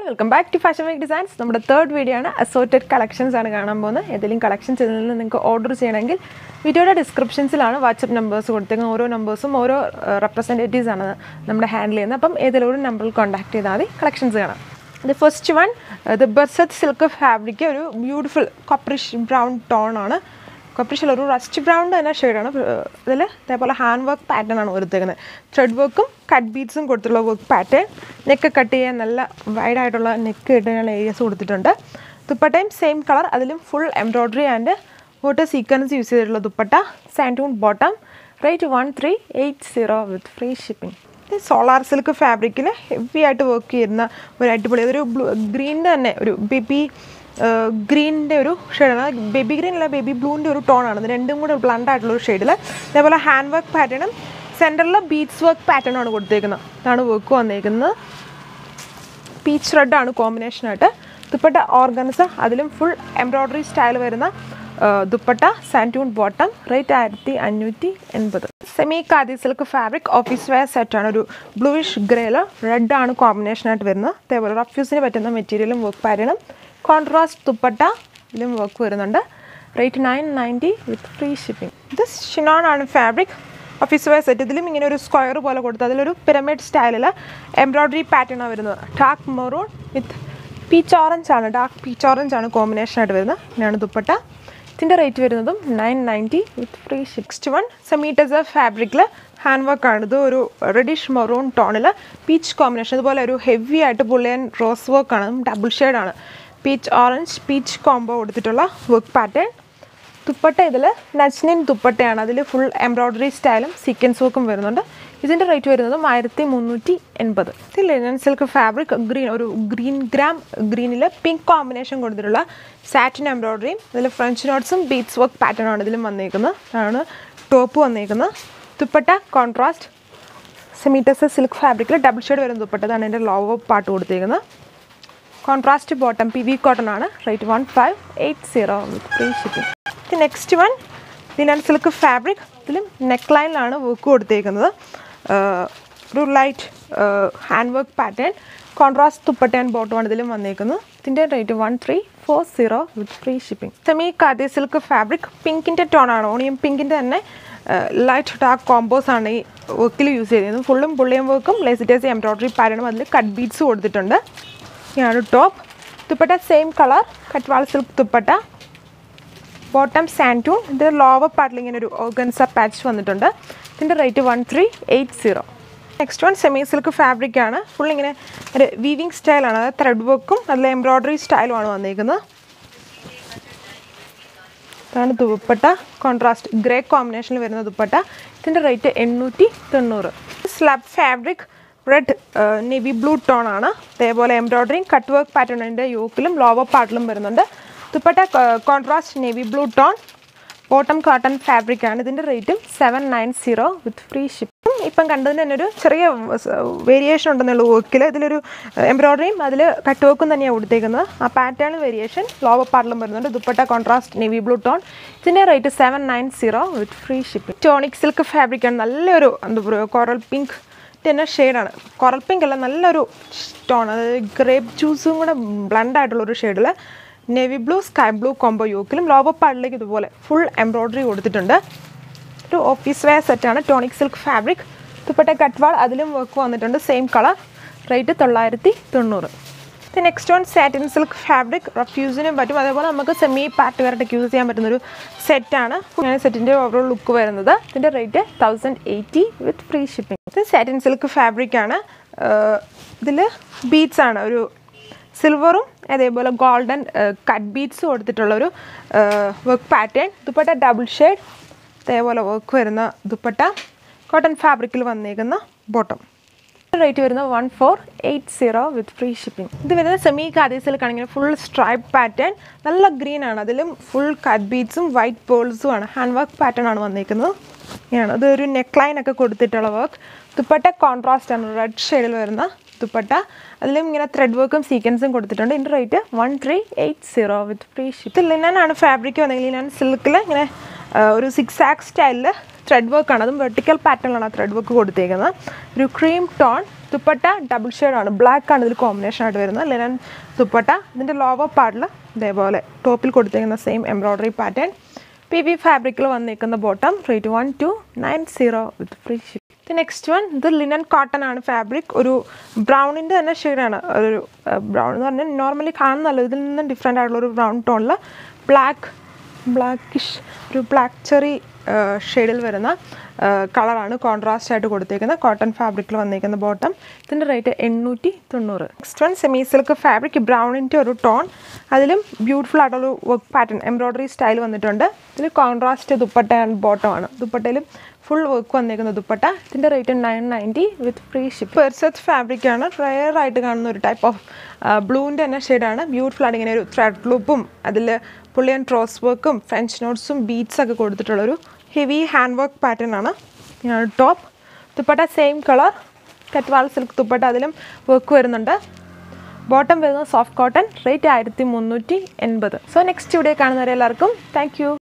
welcome back to fashion week designs നമ്മുടെ third video ആണ് assorted collections ആണ് കാണാൻ പോകുന്നത് ഏതെങ്കിലും കളക്ഷൻസ് ഇതിൽ നിന്ന് നിങ്ങൾക്ക് ഓർഡർ ചെയ്യണമെങ്കിൽ വീഡിയോയുടെ ഡിസ്ക്രിപ്ഷൻസിലാണ് വാട്സപ്പ് നമ്പേഴ്സ് കൊടുത്തേക്കുന്നത് ഓരോ നമ്പേഴ്സും ഓരോ റെപ്രസെൻറ്റേറ്റീവ്സ് ആണ് നമ്മുടെ ഹാൻഡിൽ ചെയ്യുന്നത് അപ്പം ഏതെങ്കിലും ഒരു നമ്പറിൽ കോൺടാക്ട് ചെയ്താൽ മതി കളക്ഷൻസ് കാണാം ഇത് ഫസ്റ്റ് വൺ ഇത് ബർസത്ത് സിൽക്ക് ഫാബ്രിക് ഒരു ബ്യൂട്ടിഫുൾ കോപ്പറിഷ് ബ്രൗൺ ടോൺ ആണ് കോപ്പറിഷിൽ ഒരു റസ്റ്റ് ബ്രൗൺ തന്നെ ഷെയ്ഡാണ് ഇതിൽ ഇതേപോലെ ഹാൻഡ് വർക്ക് പാറ്റേൺ ആണ് കൊടുത്തേക്കുന്നത് ത്രെഡ് വർക്കും കട്ട് ബീഡ്സും കൊടുത്തുള്ള വർക്ക് പാറ്റേൺ നെക്ക് കട്ട് ചെയ്യാൻ നല്ല വൈഡ് ആയിട്ടുള്ള നെക്ക് കിട്ടാനുള്ള ഏരിയസ് കൊടുത്തിട്ടുണ്ട് ദുപ്പട്ടയും സെയിം കളർ അതിലും full embroidery and water sequence use ചെയ്തിട്ടുള്ള ദുപ്പട്ട സാൻറ്റൂൺ bottom rate one three eight zero with free shipping ഇത് സോളാർ സിൽക്ക് ഫാബ്രിക്കിൽ ഹെവി ആയിട്ട് വർക്ക് ചെയ്യുന്ന ഒരു അടിപൊളി ഒരു ബ്ലൂ ഗ്രീനിൻ്റെ തന്നെ ഒരു ബേബി ഗ്രീനിൻ്റെ ഒരു ഷെയ്ഡാണ് ബേബി ഗ്രീൻ അല്ല ബേബി ബ്ലൂവിൻ്റെ ഒരു ടോണാണ് ഇത് രണ്ടും കൂടെ ബ്ലണ്ട് ആയിട്ടുള്ള ഒരു ഷെയ്ഡിൽ അതേപോലെ ഹാൻഡ് വർക്ക് പാറ്റേണും സെൻറ്ററിൽ ബീഡ്സ് വർക്ക് പാറ്റേണാണ് കൊടുത്തേക്കുന്നത് ഇതാണ് വർക്ക് വന്നേക്കുന്നത് പീച്ച് റെഡാണ് കോമ്പിനേഷനായിട്ട് ദുപ്പട്ട ഓർഗൻസ അതിലും ഫുൾ എംബ്രോയ്ഡറി സ്റ്റൈൽ വരുന്ന ആ, ദുപ്പട്ട സാൻറ്റൂൺ ബോട്ടം റേറ്റ് ആയിരത്തി അഞ്ഞൂറ്റി എൺപത് semi khadi silk fabric office wear സെറ്റാണ് ഒരു ബ്ലൂയിഷ് ഗ്രേയിൽ റെഡാണ് കോമ്പിനേഷനായിട്ട് വരുന്നത് അതേപോലെ റഫ്യൂസിന് പറ്റുന്ന മെറ്റീരിയലും വർക്ക് പാറ്റേണും കോൺട്രാസ്റ്റ് ദുപ്പട്ട ഇതിലും വർക്ക് വരുന്നുണ്ട് rate nine ninety with free shipping ഇത് ഷിനോൺ ആണ് ഫാബ്രിക് ഓഫീസ് വെയർ സെറ്റ് ഇതിലും ഇങ്ങനെ ഒരു സ്ക്വയർ പോലെ കൊടുത്ത് അതിലൊരു പിരമിഡ് സ്റ്റൈലിൽ എംബ്രോയ്ഡറി പാറ്റേൺ ആണ് വരുന്നത് dark maroon with peach orange ആണ് ഡാർക്ക് പീച്ച് ഓറഞ്ച് ആണ് കോമ്പിനേഷൻ ആയിട്ട് വരുന്നത് ഇങ്ങനെയാണ് ദുപ്പട്ട ഇതിൻ്റെ റേറ്റ് വരുന്നതും nine ninety with free sixty one സെമീറ്റസ് ഫാബ്രിക്കിൽ ഹാൻഡ് വർക്ക് ആണ് ഇത് ഒരു റെഡിഷ് മെറൂൺ ടോണിൽ പീച്ച് കോമ്പിനേഷൻ അതുപോലെ ഒരു ഹെവി ആയിട്ട് പുള്ളിയൻ റോസ് വർക്ക് ആണ് ഡബിൾ ഷെയ്ഡാണ് പീച്ച് ഓറഞ്ച് പീച്ച് കോംബോ കൊടുത്തിട്ടുള്ള വർക്ക് പാറ്റേൺ ദുപ്പട്ട ഇതിൽ നച്നിൻ ദുപ്പട്ടയാണ് അതിൽ ഫുൾ എംബ്രോയ്ഡറി സ്റ്റൈലും സീക്വൻസ് വർക്കും വരുന്നുണ്ട് ഇതിൻ്റെ റേറ്റ് വരുന്നതും ആയിരത്തി മുന്നൂറ്റി എൺപത് ഇത് ലിനൻ സിൽക്ക് ഫാബ്രിക് ഗ്രീൻ ഒരു ഗ്രീൻ ഗ്രാം ഗ്രീനിൽ പിങ്ക് കോമ്പിനേഷൻ കൊടുത്തിട്ടുള്ള സാറ്റിൻ എംബ്രോയ്ഡറിയും ഇതിൽ ഫ്രഞ്ച് നോട്ട്സും ബീറ്റ്സ് വർക്ക് പാറ്റേൺ ആണ് ഇതിലും വന്നേക്കുന്നത് അതാണ് ടോപ്പ് വന്നേക്കുന്നത് ദുപ്പട്ട കോൺട്രാസ്റ്റ് സെമീറ്റസ് സിൽക്ക് ഫാബ്രിക്കിൽ ഡബിൾ ഷെയ്ഡ് വരുന്ന ദുപ്പട്ട അതാണ് എൻ്റെ ലോവർ പാർട്ട് കൊടുത്തേക്കുന്നത് contrast bottom P V cotton ആണ് rate one five eight zero with free shipping ഇത് next one linen silk fabric ഇതിലും നെക്ക് ലൈനിലാണ് വർക്ക് കൊടുത്തേക്കുന്നത് ആഹ് ഒരു light hand work pattern contrast dupatta and ബോട്ടമാണ് ഇതിലും വന്നേക്കുന്നത് ഇതിൻ്റെ rate one three four zero with free shipping semi khadi silk fabric പിങ്കിൻ്റെ ടോണാണ് ഓണിയം പിങ്കിൻ്റെ തന്നെ ലൈറ്റ് ഡാർക്ക് കോമ്പോസ് ആണ് ഈ വർക്കിൽ യൂസ് ചെയ്തിരുന്നത് ഫുള്ളും പുള്ളിയം വർക്കും ലേസിറ്റേസ് എംബ്രോയ്ഡറി പാറ്റേണും അതിൽ കട്ട് ബീഡ്സ് കൊടുത്തിട്ടുണ്ട് ഇതാണ് ടോപ്പ് ദുപ്പട്ട സെയിം കളർ കട്ട്വാൾ സിൽക്ക് ദുപ്പട്ട ബോട്ടം സാൻറ്റൂൺ ഇത് ലോവർ പാർട്ടിൽ ഇങ്ങനെ ഒരു ഓർഗൻസ പാച്ച് വന്നിട്ടുണ്ട് ഇതിൻ്റെ rate one three eight zero next one semi silk fabric ആണ് ഫുൾ ഇങ്ങനെ ഒരു വീവിങ് സ്റ്റൈലാണ് അതായത് ത്രെഡ് വർക്കും അതിൽ എംബ്രോയ്ഡറി സ്റ്റൈലുമാണ് വന്നിരിക്കുന്നത് ഇതാണ് ദുപ്പട്ട കോൺട്രാസ്റ്റ് ഗ്രേ കോമ്പിനേഷനിൽ വരുന്ന ദുപ്പട്ട ഇതിൻ്റെ റേറ്റ് എണ്ണൂറ്റി തൊണ്ണൂറ് slub fabric red navy blue tone ആണ് അതേപോലെ എംബ്രോയ്ഡറിയും കട്ട് വർക്ക് പാറ്റേണിൻ്റെ യോക്കിലും ലോവർ പാർട്ടിലും വരുന്നുണ്ട് dupatta contrast navy blue tone bottom cotton fabric ആണ് ഇതിൻ്റെ റേറ്റും seven nine zero with free shipping ഇപ്പം കണ്ടതിന് തന്നെ ഒരു ചെറിയ വേരിയേഷൻ ഉണ്ടെന്നുള്ള വർക്കിൽ ഇതിലൊരു എംബ്രോയ്ഡറിയും അതിൽ കട്ട് വർക്കും തന്നെയാണ് കൊടുത്തേക്കുന്നത് ആ പാറ്റേൺ വേരിയേഷൻ ലോവർ പാർട്ടിലും വരുന്നുണ്ട് dupatta contrast navy blue tone ഇതിൻ്റെ rate seven nine zero with free shipping ടോണിക് സിൽക്ക് ഫാബ്രിക് ആണ് നല്ലൊരു എന്താ പറയുക കോറൽ പിങ്ക് തന്നെ ഷെയ്ഡാണ് കോറൽ പിങ്ക് അല്ല നല്ലൊരു ടോൺ അതായത് ഗ്രേപ്പ് ജ്യൂസും കൂടെ ബ്ലണ്ട് ആയിട്ടുള്ള ഒരു ഷെയ്ഡിൽ navy blue sky blue combo യോക്കിലും ലോവർ പാർട്ടിലേക്ക് ഇതുപോലെ ഫുൾ എംബ്രോയ്ഡറി കൊടുത്തിട്ടുണ്ട് ഒരു ഓഫീസ് വെയർ സെറ്റാണ് ടോണിക് സിൽക്ക് ഫാബ്രിക് ദുപ്പട്ട കട്ട്വാൾ അതിലും വർക്ക് വന്നിട്ടുണ്ട് സെയിം കളർ റേറ്റ് തൊള്ളായിരത്തി തൊണ്ണൂറ് ഇത് next one satin silk fabric റഫ്യൂസിനും പറ്റും അതേപോലെ നമുക്ക് സെമി പാർട്ട് വെയറായിട്ട് യൂസ് ചെയ്യാൻ പറ്റുന്നൊരു സെറ്റാണ് ഇങ്ങനെ സെറ്റിൻ്റെ ഓവറോൾ ലുക്ക് വരുന്നത് ഇതിൻ്റെ rate thousand eighty with free shipping ഇത് സാറ്റിൻ സിൽക്ക് ഫാബ്രിക് ആണ് ഇതിൽ ബീഡ്സ് ആണ് ഒരു സിൽവറും അതേപോലെ ഗോൾഡൻ കട്ട് ബീഡ്സ് കൊടുത്തിട്ടുള്ള ഒരു work pattern dupatta double shade അതേപോലെ വർക്ക് വരുന്ന ദുപ്പട്ട കോട്ടൺ ഫാബ്രിക്കിൽ വന്നേക്കുന്ന ബോട്ടം റേറ്റ് വരുന്നത് one four eight zero with free shipping ഇത് വരുന്നത് സെമി കാതി സിൽക്കാണെങ്കിൽ ഫുൾ സ്ട്രൈപ്പ് പാറ്റേൺ നല്ല ഗ്രീൻ ആണ് അതിലും ഫുൾ കട്ട് ബീഡ്സും വൈറ്റ് പേൾസും ആണ് ഹാൻഡ് വർക്ക് പാറ്റേൺ ആണ് വന്നേക്കുന്നത് ഇങ്ങനെയാണ് അതൊരു നെക്ക് ലൈൻ ഒക്കെ കൊടുത്തിട്ടുള്ള വർക്ക് ദുപ്പട്ട കോൺട്രാസ്റ്റ് ആണ് റെഡ് ഷെയ്ഡിൽ വരുന്ന ദുപ്പട്ട അതിലും ഇങ്ങനെ ത്രെഡ് വർക്കും സീക്വൻസും കൊടുത്തിട്ടുണ്ട് ഇതിൻ്റെ rate one three eight zero with free ship ഇത് ലിനൻ ആണ് ഫാബ്രിക് വന്നെങ്കിൽ ലിനൻ സിൽക്കിൽ ഇങ്ങനെ ആ, ഒരു സിക്സ് ആക്ക് സ്റ്റൈലിൽ ത്രെഡ് വർക്കാണ് അതും വെർട്ടിക്കൽ പാറ്റേണിലാണ് ത്രെഡ് വർക്ക് കൊടുത്തേക്കുന്നത് ഒരു ക്രീം ടോൺ ദുപ്പട്ട ഡബിൾ ഷെയ്ഡാണ് ബ്ലാക്ക് ആണ് ഇതിൽ കോമ്പിനേഷൻ ആയിട്ട് വരുന്നത് ലിനൻ ദുപ്പട്ട ഇതിൻ്റെ ലോവർ പാർട്ടിൽ ഇതേപോലെ ടോപ്പിൽ കൊടുത്തിരിക്കുന്ന same embroidery pattern P V ഫാബ്രിക്കിൽ വന്നിരിക്കുന്ന bottom rate one two nine zero with free ship next one ഇത് ലിനൻ കോട്ടൺ ആണ് ഫാബ്രിക് ഒരു ബ്രൗണിൻ്റെ തന്നെ ഷെയ്ഡാണ് ഒരു ബ്രൗൺ എന്ന് പറഞ്ഞാൽ നോർമലി കാണുന്നല്ലോ ഇതിൽ നിന്നും ഡിഫറെൻ്റ് ആയിട്ടുള്ള ഒരു ബ്രൗൺ ടോണിൽ ബ്ലാക്ക് ബ്ലാക്കിഷ് ഒരു ബ്ലാക്ക് ചെറി ഷെയ്ഡിൽ വരുന്ന കളറാണ് കോൺട്രാസ്റ്റ് ആയിട്ട് കൊടുത്തേക്കുന്നത് കോട്ടൺ ഫാബ്രിക്കിൽ വന്നിരിക്കുന്ന ബോട്ടം ഇതിൻ്റെ റേറ്റ് എണ്ണൂറ്റി തൊണ്ണൂറ് next one semi silk fabric ബ്രൗണിൻ്റെ ഒരു ടോൺ അതിലും ബ്യൂട്ടിഫുൾ ആയിട്ടുള്ള വർക്ക് പാറ്റേൺ എംബ്രോയ്ഡറി സ്റ്റൈൽ വന്നിട്ടുണ്ട് ഇതിൽ കോൺട്രാസ്റ്റ് ദുപ്പട്ട ദുപ്പട്ടയിലും ദുപ്പട്ടയിലും ഫുൾ വർക്ക് വന്നേക്കുന്ന ദുപ്പട്ട ഇതിൻ്റെ rate nine ninety with free ship പെർസത്ത് ഫാബ്രിക് ആണ് റയർ ആയിട്ട് കാണുന്ന ഒരു ടൈപ്പ് ഓഫ് ബ്ലൂവിൻ്റെ തന്നെ ഷെയ്ഡാണ് ബ്യൂട്ടിഫുൾ ആയിട്ട് ഇങ്ങനെ ഒരു ത്രെഡ് ലൂപ്പും അതിൽ പുള്ളിയൻ ട്രോസ് വർക്കും ഫ്രഞ്ച് നോട്ട്സും ബീഡ്സ് ഒക്കെ കൊടുത്തിട്ടുള്ളൊരു ഹെവി ഹാൻഡ് വർക്ക് പാറ്റേൺ ആണ് ടോപ്പ് ദുപ്പട്ട സെയിം കളർ കറ്റ്വാൾ സിൽക്ക് ദുപ്പട്ട അതിലും വർക്ക് വരുന്നുണ്ട് ബോട്ടം വരുന്നത് സോഫ്റ്റ് കോട്ടൺ റേറ്റ് ആയിരത്തി മുന്നൂറ്റി എൺപത് സോ നെക്സ്റ്റ് ഇവിടെ കാണുന്നവരെ എല്ലാവർക്കും താങ്ക് യു